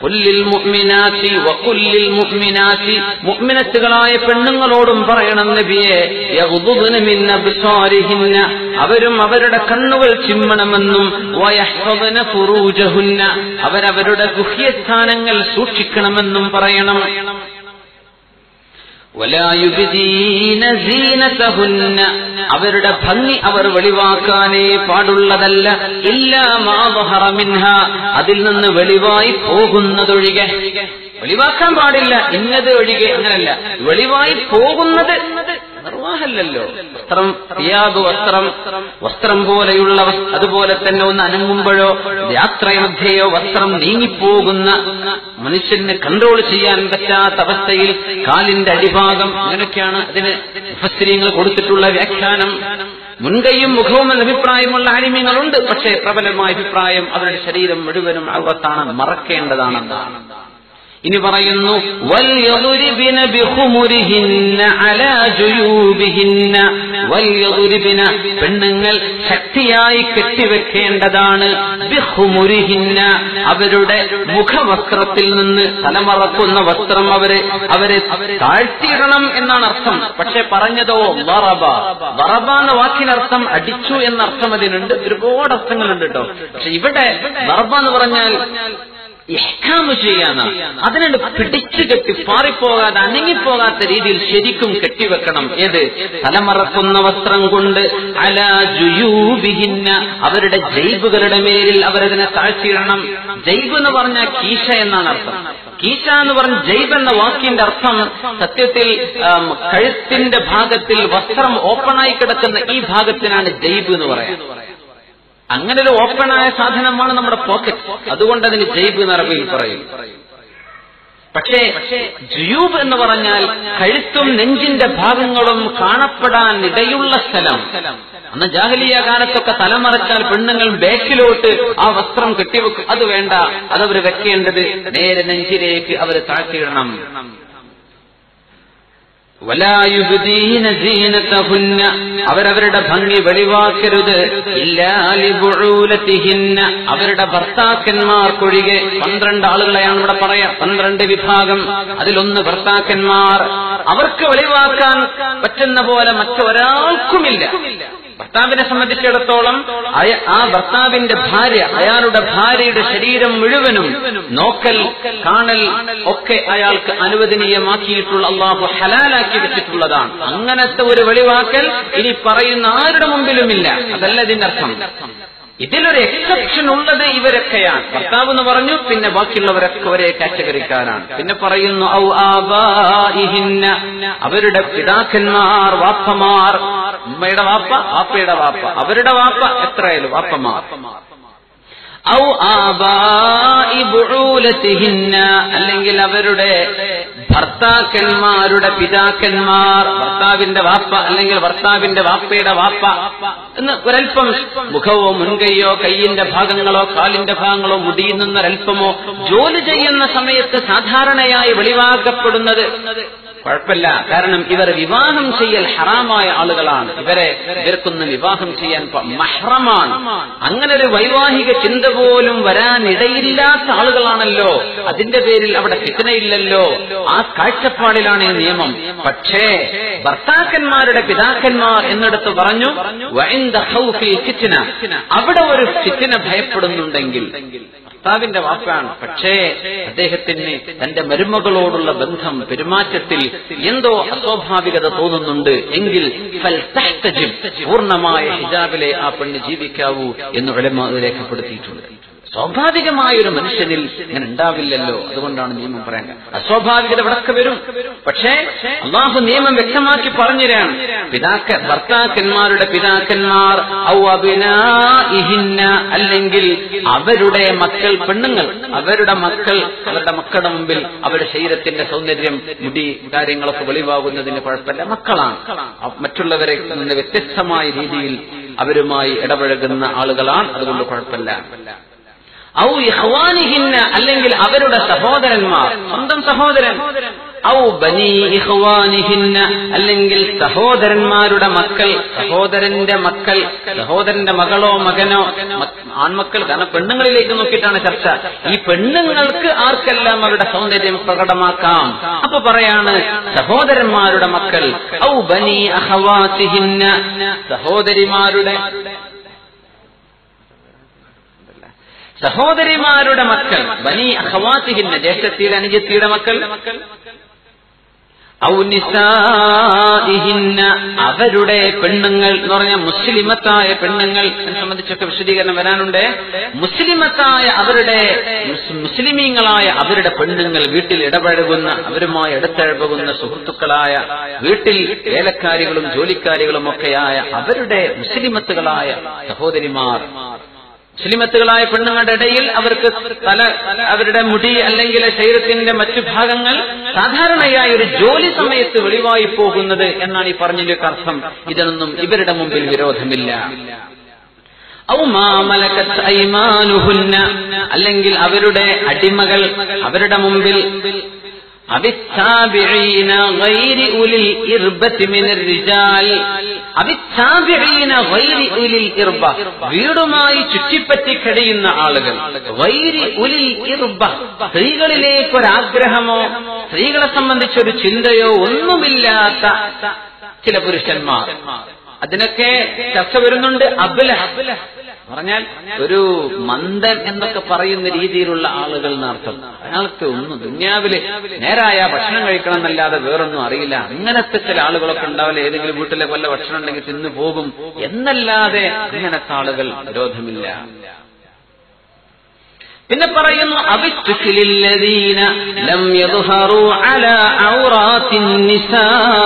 കുല്ലിൽ മുഅ്മിനാത്തി വകുല്ലിൽ മുഅ്മിനാത്തി മുഅ്മിനത്തുകളായ പെണ്ണുങ്ങളോടും പറയണം നബിയെ യഗ്ദുദ്ന മിൻ അബ്സാരിഹിന്ന അവരും അവരുടെ കണ്ണുകൾ ചിമ്മണമെന്നും വയഹ്ഫദ്ന ഫുറൂജഹുന്ന അവരവരുടെ ഗുഹ്യസ്ഥാനങ്ങൾ സൂക്ഷിക്കണമെന്നും പറയണം വലായുബിദീന സീനതഹുന്ന അവരുടെ ഭംഗി അവർ വെളിവാക്കാനേ പാടുള്ളതല്ല ഇല്ലാ മാ ളഹറ മിൻഹ അതിൽ നിന്ന് വെളിവായി പോകുന്നതൊഴികെ വെളിവാക്കാൻ പാടില്ല ഇന്നത് ഒഴികെ അങ്ങനല്ല വെളിവായി പോകുന്നത് നിർവാഹമല്ലല്ലോ വസ്ത്രം തിയാബ് വസ്ത്രം വസ്ത്രം പോലെയുള്ള വസ്- അതുപോലെ തന്നെ ഒന്ന് അനങ്ങുമ്പോഴോ യാത്രമധ്യയോ വസ്ത്രം നീങ്ങിപ്പോകുന്ന മനുഷ്യന് കൺട്രോൾ ചെയ്യാൻ പറ്റാത്ത അവസ്ഥയിൽ കാലിന്റെ അടിഭാഗം അങ്ങനെയൊക്കെയാണ് അതിന് മുഫസ്സിരീങ്ങൾ കൊടുത്തിട്ടുള്ള വ്യാഖ്യാനം മുൻകൈയും മുഖവും എന്ന അഭിപ്രായമുള്ള ആലിമ്യങ്ങളുണ്ട് പക്ഷേ പ്രബലമായ അഭിപ്രായം അവരുടെ ശരീരം മുഴുവനും അകത്താണ് മറക്കേണ്ടതാണെന്നാണ് ഇനി പറയുന്നു വൽയദുരിബിന ബിഖുമുരിഹിന്ന അലാ ജുയൂബിഹിന്ന വൽയദുരിബിന പെണ്ണുങ്ങൾ ശക്തിയായി കെട്ടിവെക്കേണ്ടതാണ് ബിഖുമുരിഹിന്ന അവരുടെ മുഖവസ്ത്രത്തിൽ നിന്ന് തലമറക്കുന്ന വസ്ത്രം അവരെ അവരെ താഴ്ത്തിയിടണം എന്നാണ് അർത്ഥം പക്ഷെ പറഞ്ഞതോ വറബ വറബ എന്ന വാക്കിനർത്ഥം അടിച്ചു എന്ന അർത്ഥം അതിനുണ്ട് ഒരുപാട് അർത്ഥങ്ങളുണ്ട് കേട്ടോ പക്ഷെ ഇവിടെ വറബ എന്ന് പറഞ്ഞാൽ ഇഹ്കാമ് ചെയ്യാനാണ് അതിനുണ്ട് പിടിച്ചു കെട്ടി പാറിപ്പോകാതെ അനങ്ങിപ്പോകാത്ത രീതിയിൽ ശരിക്കും കെട്ടിവെക്കണം ഏത് തലമറക്കുന്ന വസ്ത്രം കൊണ്ട് അല ജുയൂബിഹിന്ന അവരുടെ ജൈബുകളുടെ മേലിൽ അവരതിനെ താഴ്ത്തിയിടണം ജൈബ് എന്ന് പറഞ്ഞാൽ കീശ എന്നാണ് അർത്ഥം കീശ എന്ന് പറഞ്ഞ ജൈബ് എന്ന വാക്കിന്റെ അർത്ഥം സത്യത്തിൽ ആം, കഴുത്തിന്റെ ഭാഗത്തിൽ വസ്ത്രം ഓപ്പണായി കിടക്കുന്ന ഈ ഭാഗത്തിനാണ് ജൈബ് എന്ന് പറയാം അങ്ങനെ ഒരു ഓപ്പണായ സാധനമാണ് നമ്മുടെ പോക്കറ്റ് അതുകൊണ്ട് അതിന് ജൈബ് എന്ന് അറബിയിൽ പറയും പക്ഷേ ജുയൂബ് എന്ന് പറഞ്ഞാൽ കഴുത്തും നെഞ്ചിന്റെ ഭാഗങ്ങളും കാണപ്പെടാൻ ഇടയുള്ള സ്ഥലം അന്ന് ജാഹലിയ കാലത്തൊക്കെ തലമറച്ചാൽ പെണ്ണുങ്ങൾ ബാക്കിലോട്ട് ആ വസ്ത്രം കെട്ടിവെക്കും അത് വേണ്ട അതവർ വെക്കേണ്ടത് നേരെ നെഞ്ചിലേക്ക് അവർ താഴ്ത്തിയിടണം വലായുബുദീന സീനതഹുന്ന അവരവരുടെ ഭംഗി വെളിവാക്കരുത് ഇല്ലാലിബുഴൂലത്തിഹിന്ന അവരുടെ ഭർത്താക്കന്മാർക്കൊഴികെ പന്ത്രണ്ട് ആളുകളെയാണ് ഇവിടെ പറയാം പന്ത്രണ്ട് വിഭാഗം അതിലൊന്ന് ഭർത്താക്കന്മാർ അവർക്ക് വെളിവാക്കാൻ പറ്റുന്ന പോലെ മറ്റൊരാൾക്കുമില്ല ഭർത്താവിനെ സംബന്ധിച്ചിടത്തോളം അയ- ആ ഭർത്താവിന്റെ ഭാര്യ അയാളുടെ ഭാര്യയുടെ ശരീരം മുഴുവനും നോക്കൽ കാണൽ ഒക്കെ അയാൾക്ക് അനുവദനീയമാക്കിയിട്ടുള്ള അള്ളാഹു ഹലാലാക്കി വെച്ചിട്ടുള്ളതാണ് അങ്ങനത്തെ ഒരു വെളിവാക്കൽ ഇനി പറയുന്ന ആരുടെ മുമ്പിലുമില്ല അതല്ല ഇതിന്റെ അർത്ഥം ഇതിലൊരു എക്സെപ്ഷൻ ഉള്ളത് ഇവരൊക്കെയാണ് ഭർത്താവ് എന്ന് പറഞ്ഞു പിന്നെ ബാക്കിയുള്ളവരൊക്കെ ഒരേ കാറ്റഗറിക്കാരാണ് പിന്നെ പറയുന്നു ഔ ആബാഇഹിന്ന അവരുടെ പിതാക്കന്മാർ വാപ്പമാർ ഉമ്മയുടെ വാപ്പ വാപ്പയുടെ വാപ്പ അവരുടെ വാപ്പ എത്രയായാലും വാപ്പമാർ ഔ ആബാഇ ബുഊലത്തിഹിന്ന അല്ലെങ്കിൽ അവരുടെ ഭർത്താക്കന്മാരുടെ പിതാക്കന്മാർ ഭർത്താവിന്റെ വാപ്പ അല്ലെങ്കിൽ ഭർത്താവിന്റെ വാപ്പയുടെ വാപ്പ എന്ന് ഒരൽപ്പം മുഖവോ മുൻകൈയോ കൈയിന്റെ ഭാഗങ്ങളോ കാലിന്റെ ഭാഗങ്ങളോ മുടിയിൽ നിന്നൊരൽപ്പമോ ജോലി ചെയ്യുന്ന സമയത്ത് സാധാരണയായി വെളിവാക്കപ്പെടുന്നത് കുഴപ്പമില്ല കാരണം ഇവർ വിവാഹം ചെയ്യൽ ഹറാമായ ആളുകളാണ് ഇവരെ ഇവർക്കൊന്ന് വിവാഹം ചെയ്യാൻ പ- മഹ്റമാണ് അങ്ങനെ ഒരു വൈവാഹിക ചിന്ത പോലും വരാനിടയില്ലാത്ത ആളുകളാണല്ലോ അതിന്റെ പേരിൽ അവിടെ ഫിത്തനയില്ലല്ലോ ആ കാഴ്ചപ്പാടിലാണ് ഈ നിയമം പക്ഷേ ഭർത്താക്കന്മാരുടെ പിതാക്കന്മാർ എന്നിടത്ത് പറഞ്ഞു വൈന്ദ ഖൗഫിൽ ഫിത്ന. അവിടെ ഒരു ഫിത്തിന ഭയപ്പെടുന്നുണ്ടെങ്കിൽ ഭർത്താവിന്റെ വാക്കാണ് പക്ഷേ അദ്ദേഹത്തിന് തന്റെ മരുമകളോടുള്ള ബന്ധം പെരുമാറ്റത്തിൽ എന്തോ അസ്വാഭാവികത തോന്നുന്നുണ്ട് എങ്കിൽ ഫൽ തഹ്തജിബ്. പൂർണ്ണമായ ഹിജാബിലെ ആ പെണ്ണ് ജീവിക്കാവൂ എന്ന് ഉലമ രേഖപ്പെടുത്തിയിട്ടുണ്ട് സ്വാഭാവികമായ ഒരു മനുഷ്യനിൽ ഇങ്ങനെ ഉണ്ടാവില്ലല്ലോ അതുകൊണ്ടാണ് നിയമം പറയാൻ അസ്വാഭാവികത ഇവിടൊക്കെ വരും പക്ഷേ അള്ളാഹു നിയമം വ്യക്തമാക്കി പറഞ്ഞുതരാണ് പിതാക്ക ഭർത്താക്കന്മാരുടെ പിതാക്കന്മാർ ഔ അബിനാഇഹിന്ന അല്ലെങ്കിൽ അവരുടെ മക്കൾ പെണ്ണുങ്ങൾ അവരുടെ മക്കൾ അവരുടെ മക്കളുടെ മുമ്പിൽ അവരുടെ ശരീരത്തിന്റെ സൗന്ദര്യം മുടി കാര്യങ്ങളൊക്കെ വെളിവാകുന്നതിന് കുഴപ്പമില്ല മക്കളാണ് അ- മറ്റുള്ളവരെ നിന്ന് വ്യത്യസ്തമായ രീതിയിൽ അവരുമായി ഇടപഴകുന്ന ആളുകളാണ് അതുകൊണ്ട് കുഴപ്പമില്ല ഔ ഇഹ്വാനിഹിന്ന അല്ലെങ്കിൽ അവരുടെ സഹോദരന്മാർ സ്വന്തം സഹോദരൻ ഔ ബനി ഇഹ്വാനിഹിന്ന അല്ലെങ്കിൽ സഹോദരന്മാരുടെ മക്കൾ സഹോദരന്റെ മക്കൾ സഹോദരന്റെ മകളോ മകനോ മ- ആൺമക്കൾ കാരണം പെണ്ണുങ്ങളിലേക്ക് നോക്കിയിട്ടാണ് ചർച്ച ഈ പെണ്ണുങ്ങൾക്ക് ആർക്കെല്ലാം അവരുടെ സൗന്ദര്യം പ്രകടമാക്കാം അപ്പൊ പറയാണ് സഹോദരന്മാരുടെ മക്കൾ ഔ ബനി അഹവാസിഹിന്ന സഹോദരിമാരുടെ സഹോദരിമാരുടെ മക്കൾ ബനി അഹവാസിഹിന്ന ജ്യേഷ്ഠത്തിയുടെ അനുജത്തിയുടെ മക്കൾ ഔ നിസാഇഹിന്ന അവരുടെ പെണ്ണുങ്ങൾ എന്ന് പറഞ്ഞാൽ മുസ്ലിമത്തായ പെണ്ണുങ്ങൾ എന്നെ സംബന്ധിച്ചൊക്കെ വിശദീകരണം വരാനുണ്ട് മുസ്ലിമത്തായ അവരുടെ മുസ്- മുസ്ലിമീങ്ങളായ അവരുടെ പെണ്ണുങ്ങൾ വീട്ടിൽ ഇടപഴകുന്ന അവരുമായി ഇടത്തിഴപകുന്ന സുഹൃത്തുക്കളായ വീട്ടിൽ വേലക്കാരികളും ജോലിക്കാരികളും ഒക്കെയായ അവരുടെ മുസ്ലിമത്തുകളായ സഹോദരിമാർ മുസ്ലിമത്തുകളായ പെണ്ണുങ്ങളുടെ ഇടയിൽ അവർക്ക് തല അവരുടെ മുടി അല്ലെങ്കിൽ ശരീരത്തിന്റെ മറ്റു ഭാഗങ്ങൾ സാധാരണയായി ഒരു ജോലി സമയത്ത് വെളിവായി പോകുന്നത് എന്നാണ് ഈ പറഞ്ഞതിന്റെ അർത്ഥം ഇതിനൊന്നും ഇവരുടെ മുമ്പിൽ വിരോധമില്ല ഔ മാ മലക്കത്ത് ഐമാനുഹുന്ന അല്ലെങ്കിൽ അവരുടെ അടിമകൾ അവരുടെ മുമ്പിൽ അവിത്താബിഈന ഗൈരി ഉലിൽ ഇർബത്തി മിനർ റിജാൽ അവിത്താബിഈന ഗൈരി ഉലിൽ ഇർബ വീടുമായി ചുറ്റിപ്പറ്റി കഴിയുന്ന ആളുകൾ ഗൈരി ഉലിൽ ഇർബ സ്ത്രീകളിലേക്കൊരാഗ്രഹമോ സ്ത്രീകളെ സംബന്ധിച്ചൊരു ചിന്തയോ ഒന്നുമില്ലാത്ത ചില പുരുഷന്മാർ അതിനൊക്കെ ചർച്ച വരുന്നുണ്ട് അബുല പറഞ്ഞാൽ ഒരു മന്ദൻ എന്നൊക്കെ പറയുന്ന രീതിയിലുള്ള ആളുകൾ എന്നർത്ഥം അയാൾക്ക് ഒന്നും ദുന്യാവില് നേരായ ഭക്ഷണം കഴിക്കണം എന്നല്ലാതെ വേറൊന്നും അറിയില്ല അങ്ങനത്തെ ചില ആളുകളൊക്കെ ഉണ്ടാവില്ല ഏതെങ്കിലും വീട്ടിലെ വല്ല ഭക്ഷണം ഉണ്ടെങ്കിൽ തിന്നു പോകും എന്നല്ലാതെ അങ്ങനത്തെ ആളുകൾ വിരോധമില്ല പിന്നെ പറയുന്നു അവിത്തുഖിലില്ലദീന ലം യദ്ഹറു അലാ ഔറാത്തിൻ നിസാ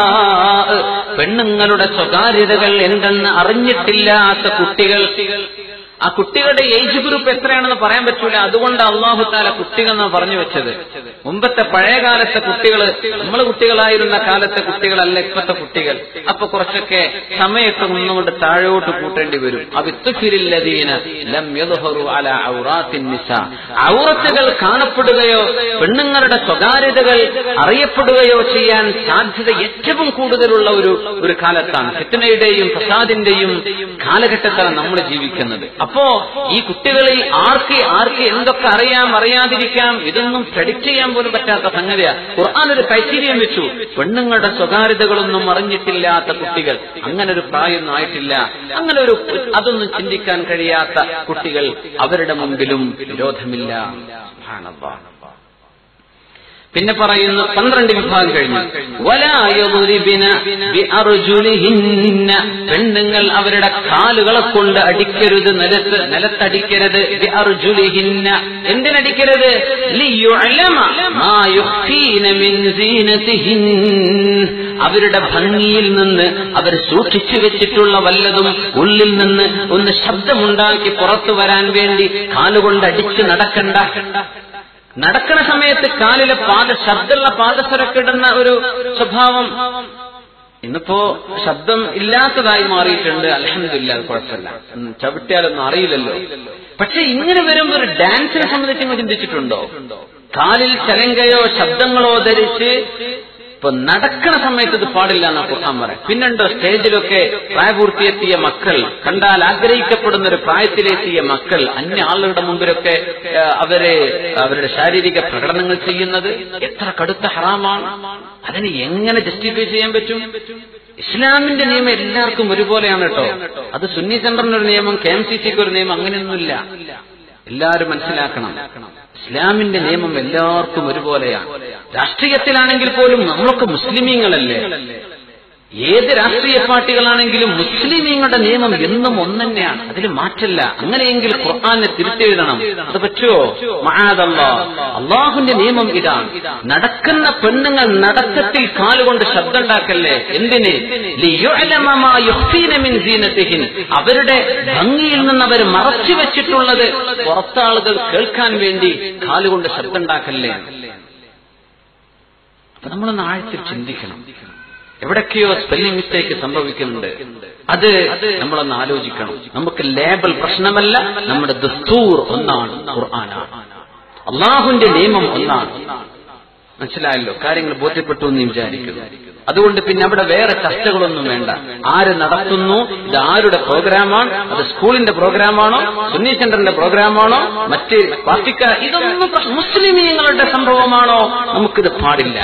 പെണ്ണുങ്ങളുടെ സ്വകാര്യതകൾ എന്തെന്ന് അറിഞ്ഞിട്ടില്ലാത്ത കുട്ടികൾ ആ കുട്ടികളുടെ ഏജ് ഗ്രൂപ്പ് എത്രയാണെന്ന് പറയാൻ പറ്റൂല അതുകൊണ്ട് അള്ളാഹു താല കുട്ടികൾ എന്നാണ് പറഞ്ഞു വെച്ചത് മുമ്പത്തെ പഴയ കാലത്തെ കുട്ടികൾ നമ്മൾ കുട്ടികളായിരുന്ന കാലത്തെ കുട്ടികളല്ല ഇപ്പത്തെ കുട്ടികൾ അപ്പൊ കുറച്ചൊക്കെ സമയത്ത് ഒന്നുകൊണ്ട് താഴോട്ട് കൂട്ടേണ്ടി വരും അവിത്തുഖിരില്ലദീന ലം യദ്ഹറു അലാ ഔറാത്തിൻ നിസാ ഔറത്തുകൾ കാണപ്പെടുകയോ പെണ്ണുങ്ങളുടെ സ്വകാര്യതകൾ അറിയപ്പെടുകയോ ചെയ്യാൻ സാധ്യത ഏറ്റവും കൂടുതലുള്ള ഒരു ഒരു കാലത്താണ് ഫിത്തനയുടെയും പ്രസാദിന്റെയും കാലഘട്ടത്താണ് നമ്മൾ ജീവിക്കുന്നത് അപ്പോ ഈ കുട്ടികളിൽ ആർക്ക് ആർക്ക് എന്തൊക്കെ അറിയാം അറിയാതിരിക്കാം ഇതൊന്നും പ്രഡിക്റ്റ് ചെയ്യാൻ പോലും പറ്റാത്ത സംഗതിയാ ഖുർആൻ ഒരു ക്രൈറ്റീരിയം വെച്ചു പെണ്ണുങ്ങളുടെ സ്വകാര്യതകളൊന്നും അറിഞ്ഞിട്ടില്ലാത്ത കുട്ടികൾ അങ്ങനെ ഒരു പ്രായമൊന്നും ആയിട്ടില്ല അങ്ങനെ ഒരു അതൊന്നും ചിന്തിക്കാൻ കഴിയാത്ത കുട്ടികൾ അവരുടെ മുമ്പിലും വിരോധമില്ല സുബ്ഹാനല്ലാഹ്. പിന്നെ പറയുന്നു പന്ത്രണ്ട് വിഭാഗം കഴിഞ്ഞു വലായുറിബിന ബിഅർജുലിഹിന്ന പെണ്ണുങ്ങൾ അവരുടെ കാലുകളെ കൊണ്ട് അടിക്കരുത് നിലത്ത് നിലത്തടിക്കരുത് ബിഅർജുലിഹിന്ന എന്തിനടിക്കരുത് ലിയുഅലമ മാ യുഖ്ഫീന മിൻ സീനതിഹിൻ അവരുടെ ഭംഗിയിൽ നിന്ന് അവർ സൂക്ഷിച്ചു വെച്ചിട്ടുള്ള വല്ലതും ഉള്ളിൽ നിന്ന് ഒന്ന് ശബ്ദമുണ്ടാക്കി പുറത്തു വരാൻ വേണ്ടി കാലുകൊണ്ട് അടിച്ച് നടക്കണ്ട നടക്കണ സമയത്ത് കാലിലെ പാദ ശബ്ദമുള്ള പാദസരക്കിടുന്ന ഒരു സ്വഭാവം ഇന്നിപ്പോ ശബ്ദം ഇല്ലാത്തതായി മാറിയിട്ടുണ്ട് അലഹമില്ല അത് കുഴപ്പമില്ല ഉം, ചവിട്ടിയാലൊന്നും അറിയില്ലല്ലോ പക്ഷെ ഇങ്ങനെ വരുമ്പോ ഒരു ഡാൻസിനെ സംബന്ധിച്ച് നിങ്ങൾ ചിന്തിച്ചിട്ടുണ്ടോ കാലിൽ ചലങ്കയോ ശബ്ദങ്ങളോ ധരിച്ച് ഇപ്പൊ നടക്കണ സമയത്ത് ഇത് പാടില്ല എന്നാ ഖുർആൻ പറയാം പിന്നുണ്ടോ സ്റ്റേജിലൊക്കെ പ്രായപൂർത്തിയെത്തിയ മക്കൾ കണ്ടാൽ ആഗ്രഹിക്കപ്പെടുന്ന ഒരു പ്രായത്തിലെത്തിയ മക്കൾ അന്യ ആളുകളുടെ മുമ്പിലൊക്കെ ആ, അവരെ അവരുടെ ശാരീരിക പ്രകടനങ്ങൾ ചെയ്യുന്നത് എത്ര കടുത്ത ഹറാമാണ് അതിന് എങ്ങനെ ജസ്റ്റിഫൈ ചെയ്യാൻ പറ്റും ഇസ്ലാമിന്റെ നിയമം എല്ലാവർക്കും ഒരുപോലെയാണ് കേട്ടോ അത് സുന്നി സെന്ററിന് ഒരു നിയമം കെ എം സി സിക്ക് ഒരു നിയമം അങ്ങനെയൊന്നുമില്ല എല്ലാവരും മനസ്സിലാക്കണം ഇസ്ലാമിന്റെ നിയമം എല്ലാവർക്കും ഒരുപോലെയാണ് രാഷ്ട്രീയത്തിലാണെങ്കിൽ പോലും നമ്മളൊക്കെ മുസ്ലിമീങ്ങളല്ലേ ഏത് രാഷ്ട്രീയ പാർട്ടികളാണെങ്കിലും മുസ്ലിമീങ്ങളുടെ നിയമം എന്നും ഒന്നെന്നെയാണ് അതിൽ മാറ്റല്ല അങ്ങനെയെങ്കിൽ ഖുർആാനെ തിരുത്തെഴുതണം അത് പറ്റുമോ മഹാദല്ല അള്ളാഹുന്റെ നിയമം ഇതാണ് നടക്കുന്ന പെണ്ണുങ്ങൾ നടക്കത്തിൽ കാലുകൊണ്ട് ശബ്ദമുണ്ടാക്കല്ലേ എന്തിന് ലിയുഅലമ മാ യുഖ്ഫീന മിൻ സീനത്തിഹിൻ. അവരുടെ ഭംഗിയിൽ നിന്ന് അവർ മറച്ചു വെച്ചിട്ടുള്ളത് പുറത്താളുകൾ കേൾക്കാൻ വേണ്ടി കാലുകൊണ്ട് ശബ്ദമുണ്ടാക്കല്ലേ അപ്പൊ നമ്മളൊന്ന് ആഴത്തിൽ ചിന്തിക്കണം എവിടൊക്കെയോ സ്പെല്ലിംഗ് മിസ്റ്റേക്ക് സംഭവിക്കുന്നുണ്ട് അത് നമ്മളൊന്ന് ആലോചിക്കണം നമുക്ക് ലേബൽ പ്രശ്നമല്ല നമ്മുടെ ദസ്തൂർ ഒന്നാണ് ഖുർആനാണ് അള്ളാഹുവിന്റെ നിയമം ഒന്നാണ് മനസ്സിലായല്ലോ കാര്യങ്ങൾ ബോധ്യപ്പെട്ടു എന്ന് വിചാരിക്കുന്നു അതുകൊണ്ട് പിന്നെ അവിടെ വേറെ ചർച്ചകളൊന്നും വേണ്ട ആര് നടത്തുന്നു ഇത് ആരുടെ പ്രോഗ്രാമാണ് അത് സ്കൂളിന്റെ പ്രോഗ്രാമാണോ സുന്നി സെന്ററിന്റെ പ്രോഗ്രാമാണോ മറ്റ് പാർട്ടിക്കാർ ഇതൊന്നും പ്രശ്ന- മുസ്ലിമീങ്ങളുടെ സംഭവമാണോ നമുക്കിത് പാടില്ല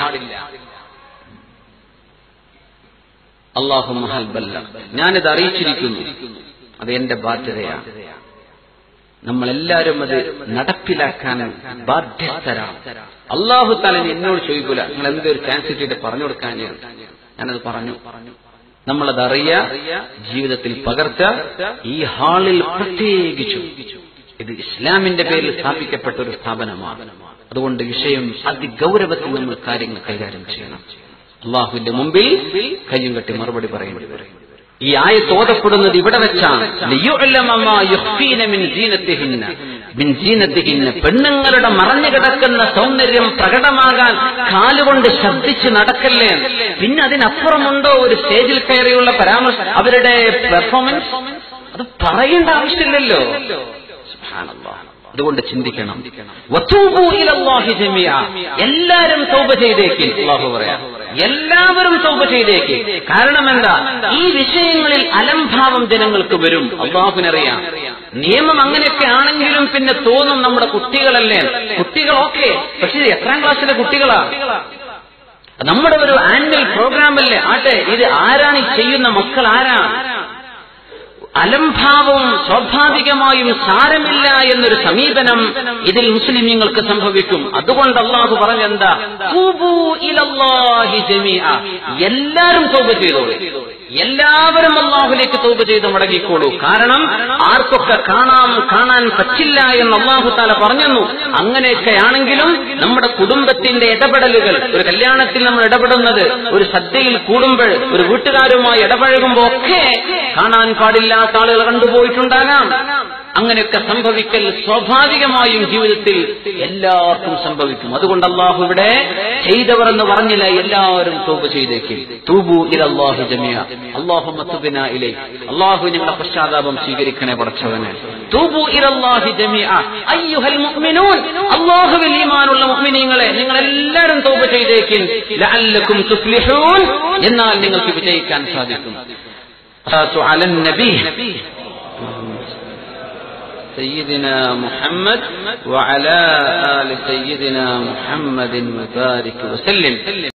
അള്ളാഹു മഹൽബല്ല ഞാനിത് അറിയിച്ചിരിക്കുന്നു അത് എന്റെ ബാധ്യതയാണ് നമ്മളെല്ലാവരും അത് നടപ്പിലാക്കാൻ ബാധ്യസ്ഥരാണ് അള്ളാഹു തലൻ എന്നോട് ചോദിക്കൂല നിങ്ങൾ എന്തൊരു ചാൻസ് കിട്ടിയിട്ട് പറഞ്ഞു കൊടുക്കാൻ ഞാൻ ഞാനത് പറഞ്ഞു നമ്മളത് അറിയാ ജീവിതത്തിൽ പകർത്ത ഈ ഹാളിൽ പ്രത്യേകിച്ചു ഇത് ഇസ്ലാമിന്റെ പേരിൽ സ്ഥാപിക്കപ്പെട്ട ഒരു സ്ഥാപനമാണ് അതുകൊണ്ട് വിഷയം അതിഗൗരവത്തിൽ നമ്മൾ കാര്യങ്ങൾ കൈകാര്യം ചെയ്യണം അള്ളാഹുവിന്റെ മുമ്പിൽ കയ്യും കെട്ടി മറുപടി പറയുന്നത് ഈ ആയത്ത് ഓതപ്പെടുന്നത് ഇവിടെ വെച്ചാണ് ലിയുഅല്ലമ മാ യുഖ്ഫീന മിൻ സീനത്തിഹിന്ന. മിൻ സീനത്തിഹിന്ന. പെണ്ണുങ്ങളുടെ മറഞ്ഞു കിടക്കുന്ന സൗന്ദര്യം പ്രകടമാകാൻ കാലുകൊണ്ട് ശബ്ദിച്ച് നടക്കല്ലേ പിന്നെ അതിനപ്പുറമുണ്ടോ ഒരു സ്റ്റേജിൽ കയറിയുള്ള പരാമർശം അവരുടെ പെർഫോമൻസ് അത് പറയേണ്ട ആവശ്യമില്ലല്ലോ സുബ്ഹാനല്ലാഹ്. അതുകൊണ്ട് ചിന്തിക്കണം വതൂബൂ ഇലല്ലാഹി ജമീഅ. എല്ലാരും തൗബ ചെയ്തേക്ക് അള്ളാഹു പറയാം എല്ലാവരും തൗബ ചെയ്തേക്ക് കാരണം എന്താ ഈ വിഷയങ്ങളിൽ അലംഭാവം ജനങ്ങൾക്ക് വരും അള്ളാഹുവിനറിയാം നിയമം അങ്ങനെയൊക്കെ ആണെങ്കിലും പിന്നെ തോന്നും നമ്മുടെ കുട്ടികളല്ലേ കുട്ടികളൊക്കെ പക്ഷെ ഇത് എത്രാം ക്ലാസ്സിലെ കുട്ടികളാ നമ്മുടെ ഒരു ആനുവൽ പ്രോഗ്രാം അല്ലേ ആട്ടെ ഇത് ആരാണ് ഈ ചെയ്യുന്ന മക്കൾ ആരാണ് അലംഭാവവും സ്വാഭാവികമായും സാരമില്ല എന്നൊരു സമീപനം ഇതിൽ മുസ്ലിമീങ്ങൾക്ക് സംഭവിക്കും അതുകൊണ്ട് അള്ളാഹു പറഞ്ഞെന്താ "തൂബൂ ഇലല്ലാഹി ജമീഅ." എല്ലാരും തോപ ചെയ്തോളൂ എല്ലാവരും അള്ളാഹുലേക്ക് തോപ ചെയ്ത് മടങ്ങിക്കോളൂ കാരണം ആർക്കൊക്കെ കാണാം കാണാൻ പറ്റില്ല എന്ന് അള്ളാഹു താല പറഞ്ഞു അങ്ങനെയൊക്കെ ആണെങ്കിലും നമ്മുടെ കുടുംബത്തിന്റെ ഇടപെടലുകൾ ഒരു കല്യാണത്തിൽ നമ്മൾ ഇടപെടുന്നത് ഒരു സദ്യയിൽ കൂടുമ്പോൾ ഒരു വീട്ടുകാരുമായി ഇടപഴകുമ്പോ ഒക്കെ കാണാൻ പാടില്ലാത്ത ആളുകൾ കണ്ടുപോയിട്ടുണ്ടാകാം അങ്ങനെയൊക്കെ സംഭവിക്കൽ സ്വാഭാവികമായും ജീവിതത്തിൽ എല്ലാവർക്കും സംഭവിക്കും അതുകൊണ്ട് അള്ളാഹു ഇവിടെ ചെയ്തവർ എന്ന് പറഞ്ഞില്ല എല്ലാവരും തൂബ് ചെയ്തേക്കും തൂബു ഇലല്ലാഹു ജമിയ അള്ളാഹു മത്തുബിന ഇലേ അള്ളാഹു ഞങ്ങളുടെ പശ്ചാത്താപം സ്വീകരിക്കണേ പടച്ചവനെ തൂബു ഇലല്ലാഹി ജമിയ അയ്യുഹൽ മുഅ്മിനൂൻ അള്ളാഹുവിൽ ഈമാനുള്ള മുഅ്മിനീങ്ങളെ നിങ്ങൾ എല്ലാവരും തൗബ ചെയ്തേക്കും ലഅല്ലക്കും തുഫ്ലിഹൂൻ എന്നാൽ നിങ്ങൾക്ക് വിജയിക്കാൻ സാധിക്കും الصلاة على النبي سيدنا محمد وعلى آل سيدنا محمد وبارك وسلم